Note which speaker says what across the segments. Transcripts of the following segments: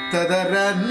Speaker 1: ததரன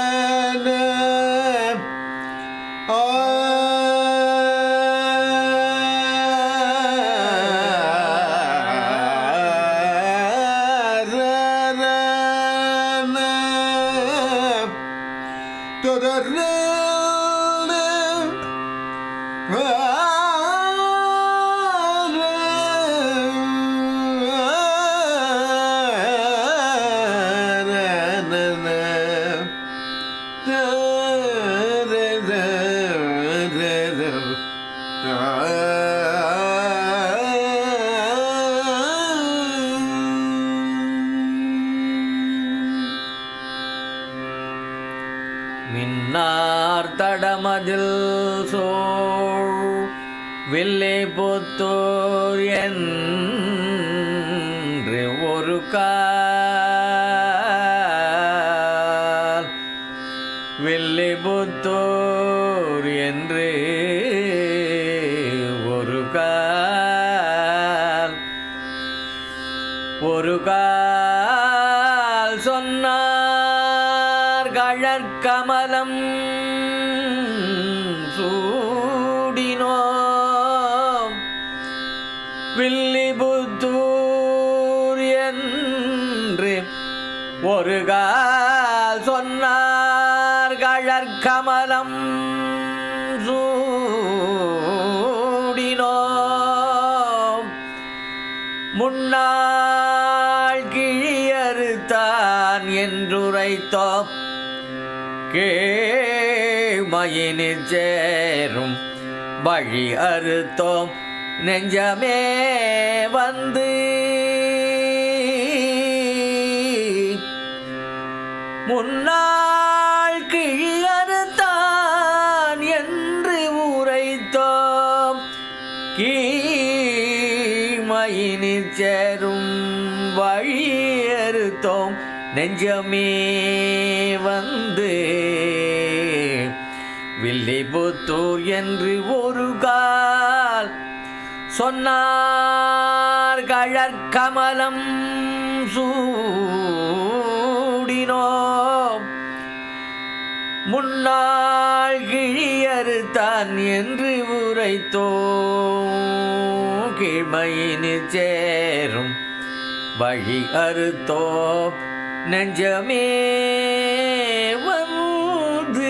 Speaker 2: மின்னார் தடமதில் சோழ் வில்லை புத்தூர் என்று ஒரு கால் வில்லை புத்தூர் என்று ஒரு கால் ஒரு கால் சொன்னார் கழற்கமலம் சூடினோம் வில்லிபுத்தூர் என்று ஒரு கால் சொன்னார் கழற்கமலம் சூடினோம் முன்னாள் கிழியறுத்தான் என்றுரைத்தோம் கேமயினில் சேரும் வழி அறுத்தோம் நெஞ்சமே வந்து முன்னாள் கிழியறுத்தான் என்று உரைத்தோம் கீழ்மையினில் சேரும் வழியறுத்தோம் நெஞ்சமே வந்து வில்லிபுத்தூர் என்று ஒரு கால் சொன்னார் கழற்கமலம் சூடினோம் முன்னாள் கிழியறுத்தான் என்று உரைத்தோ கீழ்மையினில் சேரும் வழி அறுத்தோ நெஞ்சமே வந்து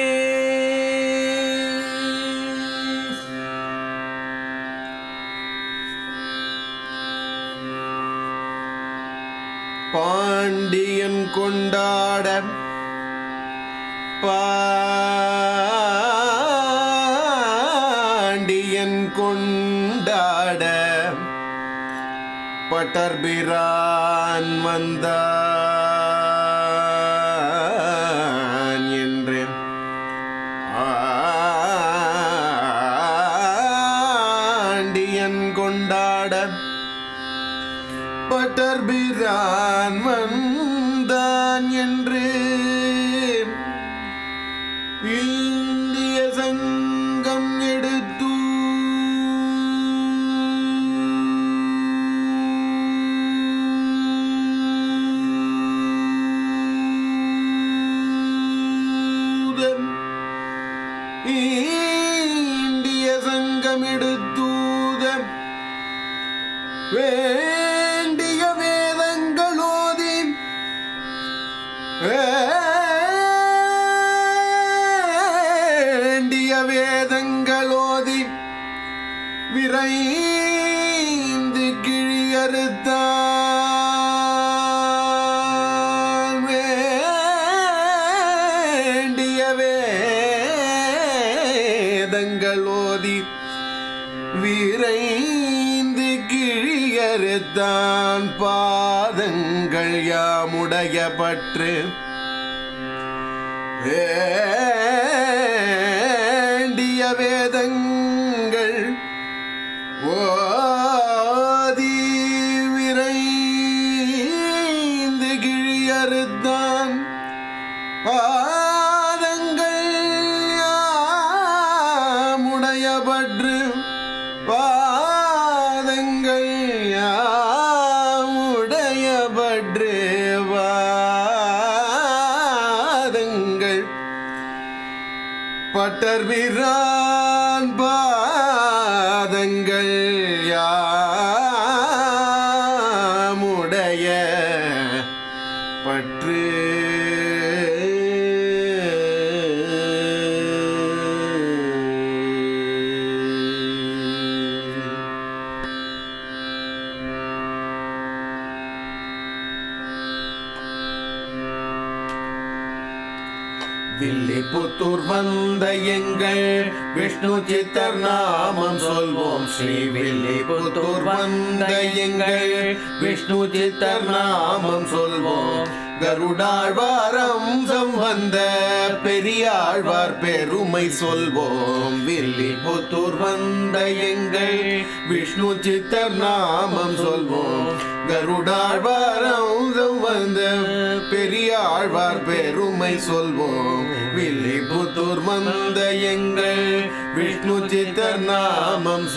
Speaker 1: பாண்டியன் கொண்டாட பாண்டியன் கொண்டாட பட்டர்பிரான் வந்தான் என்று ஆண்டியன் கொண்டாட பட்டர்பிரான் வந்தான் என்று இந்திய சங்கம் எடுத்து இந்திய சங்கம் எடுத்தூதம் வேண்டிய வேதங்களோதி வேண்டிய வேதங்களோதி விரைந்து கிழியறுத்தான் வேண்டிய வேதங்களோதி விரைந்து கிழியறுத்தான் பாதங்கள் யாமுடைய பற்று வேண்டிய வேதங்கள் ஓதி விரைந்து கிழியறுத்தான் பாதங்கள் யாமுடைய பற்று பாதங்கள் யாமுடைய பற்று பாதங்கள் பட்டர் பிரான் பாதங்கள் யாமுடைய பற்று வில்லிபுத்தூர் வந்த எங்கள் விஷ்ணு சித்தர் நாமம் சொல்வோம் ஸ்ரீ வில்லிபுத்தூர் வந்த எங்கள் விஷ்ணு சித்தர் நாமம் சொல்வோம் கருடாழ்வாரம் வந்த பெரியாழ்வார் பெருமை சொல்வோம் வில்லிபுத்தூர் வந்த எங்கள் விஷ்ணு சித்தர் நாமம் சொல்வோம் கருடாழ்வாரம் வந்த பெரியாழ்வார் பெருமை சொல்வோம் வில்லிபுத்தூர் வந்த எங்கள் விஷ்ணு சித்தர் நாமம்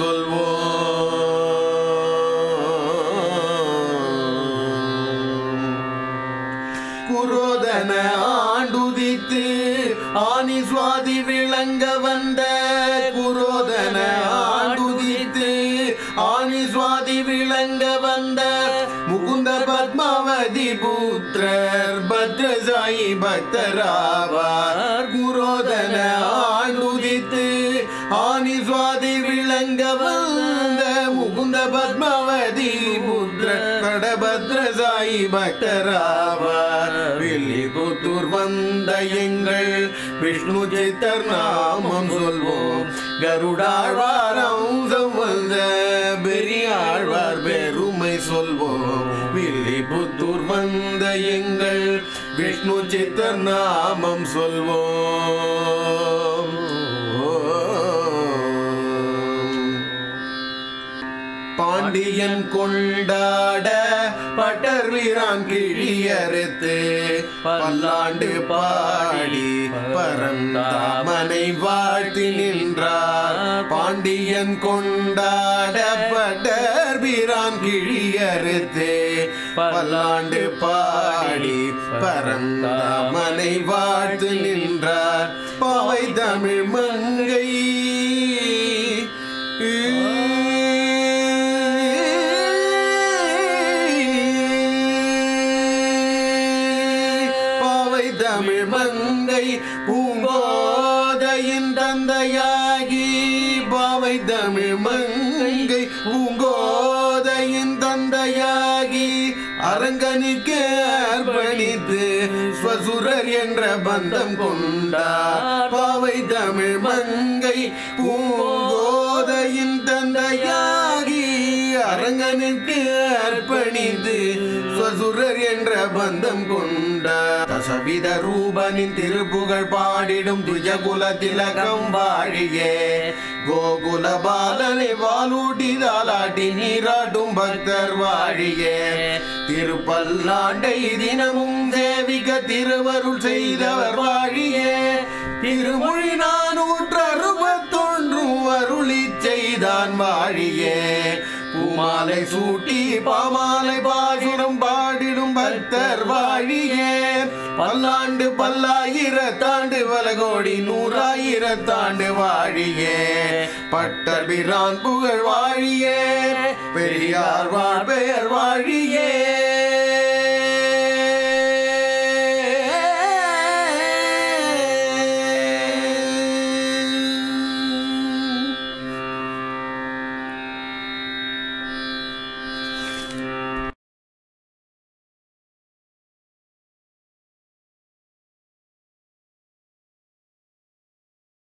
Speaker 1: சொல்வோம் குரோதன ஆண்டுதித்து ஆனி சுவாதி விளங்க வந்த குரோதன ஆண்டுதித்து ஆனி சுவாதி விளங்க வந்த முகுந்த பத்மாவதி புத்திரர் பத்ரசாயி பக்தராவார் குரோதன ஆண்டுதித்து ஆனி சுவாதி விளங்க வந்த முகுந்த பத்மாவதி புத்திர கடபத்ரசாயி பக்தராவார் வில்லிபுத்தூர் வந்த எங்கள் விஷ்ணு சித்தர் நாமம் சொல்வோம் கருடாழ்வாரம் வந்த பெரியாழ்வார் பெருமை சொல்வோம் வில்லிபுத்தூர் வந்த எங்கள் விஷ்ணு சித்தர் நாமம் சொல்வோம் பாண்டியன் கொண்டாட பட்டர் வீரான் கிழியறுத்து பல்லாண்டு பாடி பரந்தாமனை வாழ்த்தி நின்றார் பாண்டியன் கொண்டாட பட்டர் வீரான் கிழியறுத்து பல்லாண்டு பாடி பரந்தாமனை வாழ்த்து நின்றார் பாவை தமிழ் மங்கை பாவை தமிழ் மங்கை பூங்கோதையின் தந்தையாகி பாவை தமிழ் மங்கை பூங்கோதையின் தந்தையாகி அரங்கனுக்கு அர்ப்பணித்து ஸ்வசுரர் என்ற பந்தம் கொண்டார் பாவை தமிழ் மங்கை பூங்கோதையின் தந்தையாகி அரங்கனுக்கு அர்ப்பணித்து ஸ்வசுரர் என்ற பந்தம் கொண்டார் தசவித ரூபனின் திருப்புகழ் பாடிடும் துஜகுல திலகம் வாழியே கோகுல பாலனை வாலூட்டி தாலாட்டி நீராட்டும் பக்தர் வாழியே திருப்பல்லாண்டை தினமும் தேவிக திருவருள் செய்தவர் வாழியே திருமொழி நானூற்று அறுபத்தொன்றும் அருளி செய்தான் வாழியே பூமாலை சூட்டி பாமாலை பாசுரம் பாடிடும் பக்தர் வாழியே பல்லாண்டு பல்லாயிரத்தாண்டு பலகோடி நூறாயிரத்தாண்டு வாழியே பட்டர் பிரான் புகழ் வாழியே பெரியார் வாழ் பெயர் வாழியே